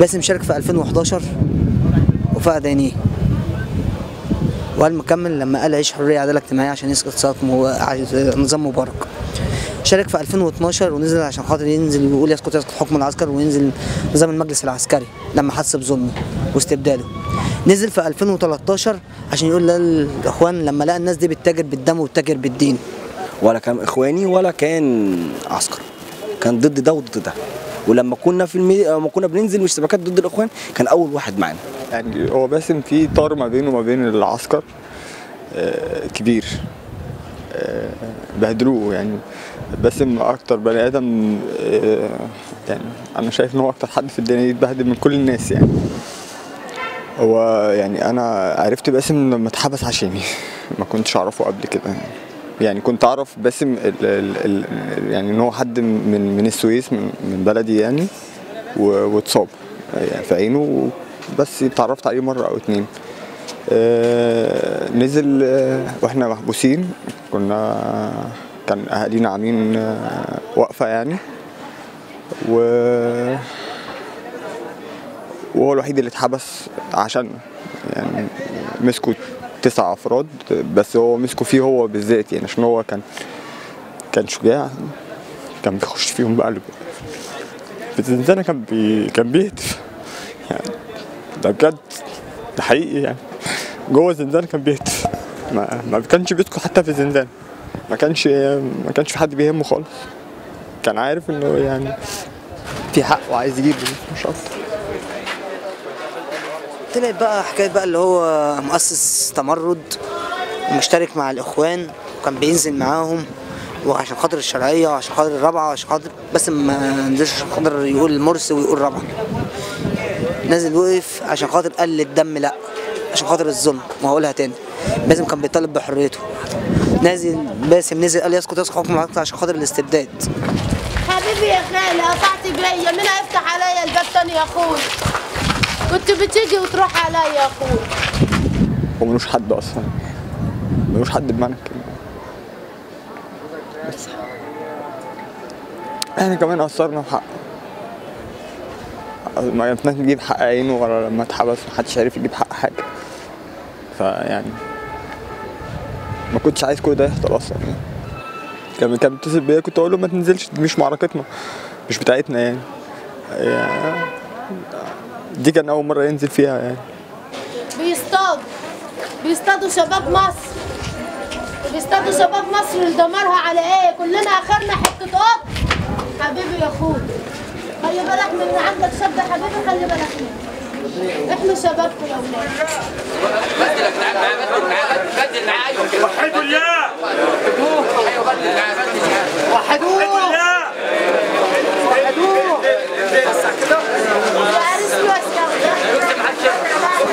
باسم شارك في 2011 وفقد عينيه وقال مكمل لما قال عيش حريه عداله اجتماعيه عشان يسقط سقط مو- عايز- نظام مبارك شارك في 2012 ونزل عشان خاطر ينزل ويقول يسقط يسقط حكم العسكر وينزل نظام المجلس العسكري لما حس بظلمه واستبداله نزل في 2013 عشان يقول للاخوان لما لقى الناس دي بتتاجر بالدم وبتتاجر بالدين ولا كان اخواني ولا كان عسكر كان ضد ده وضد ده ولما كنا في المي... لما كنا بننزل اشتباكات ضد الاخوان كان اول واحد معانا يعني هو باسم في طار ما بينه وما بين العسكر آه، كبير آه، بهدلوه يعني باسم اكتر بني ادم آه، يعني انا شايف ان هو اكتر حد في الدنيا يتبهدل من كل الناس يعني هو يعني انا عرفت باسم لما اتحبس عشاني ما كنتش اعرفه قبل كده يعني. يعني كنت اعرف باسم ال ال ال يعني ان هو حد من من السويس من, من بلدي يعني و- واتصاب يعني في عينه بس اتعرفت عليه مره او اتنين آه، نزل آه، واحنا محبوسين كنا كان اهالينا عاملين آه، وقفه يعني و وهو الوحيد اللي اتحبس عشان يعني مسكوا تسع افراد بس هو مسكوا فيه هو بالذات يعني عشان هو كان كان شجاع كان بيخش فيهم بقلبه في الزنزانة كان بي... كان بيهتف يعني ده بجد ده حقيقي يعني جوه الزنزانة كان بيهتف ما, ما كانش بيسكت حتى في الزنزانة ما كانش ما كانش في حد بيهمه خالص كان عارف انه يعني في حق وعايز يجيب مش اكتر طلعت بقى حكايه بقى اللي هو مؤسس تمرد ومشترك مع الاخوان وكان بينزل معاهم وعشان خاطر الشرعيه وعشان خاطر الرابعه وعشان خاطر بس ما نزلش عشان خاطر يقول المرسي ويقول رابعه نازل وقف عشان خاطر قل الدم لا عشان خاطر الظلم وهقولها تاني باسم كان بيطالب بحريته نازل باسم نزل قال يسقط يسقط حكم العسكر عشان خاطر الاستبداد حبيبي يا خالي قطعت بيا مين هيفتح عليا الباب تاني يا اخوي كنت بتيجي وتروح عليا يا اخوي هو ملوش حد اصلا ملوش حد بمعنى الكلمه بس احنا كمان قصرنا في حقه ما عرفناش نجيب حق عينه ولا لما اتحبس محدش عرف يجيب حق حاجه فيعني ما كنتش عايز كل ده يحصل اصلا يعني كان كان بيتصل بيا كنت اقول له ما تنزلش دي مش معركتنا مش بتاعتنا يعني يعني دي كان اول مره ينزل فيها يعني بيصطادوا بيصطادوا شباب مصر بيصطادوا شباب مصر لدمارها على ايه كلنا اخرنا حته قط حبيبي يا اخوي خلي بالك من عندك شاب يا حبيبي خلي بالك منه احنا شبابكم يا ولاد وحدوا الله وحدوا الله وعرس له اسكندر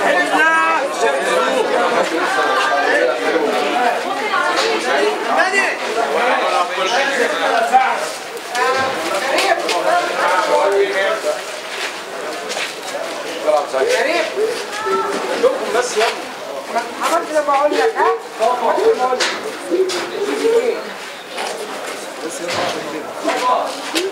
بس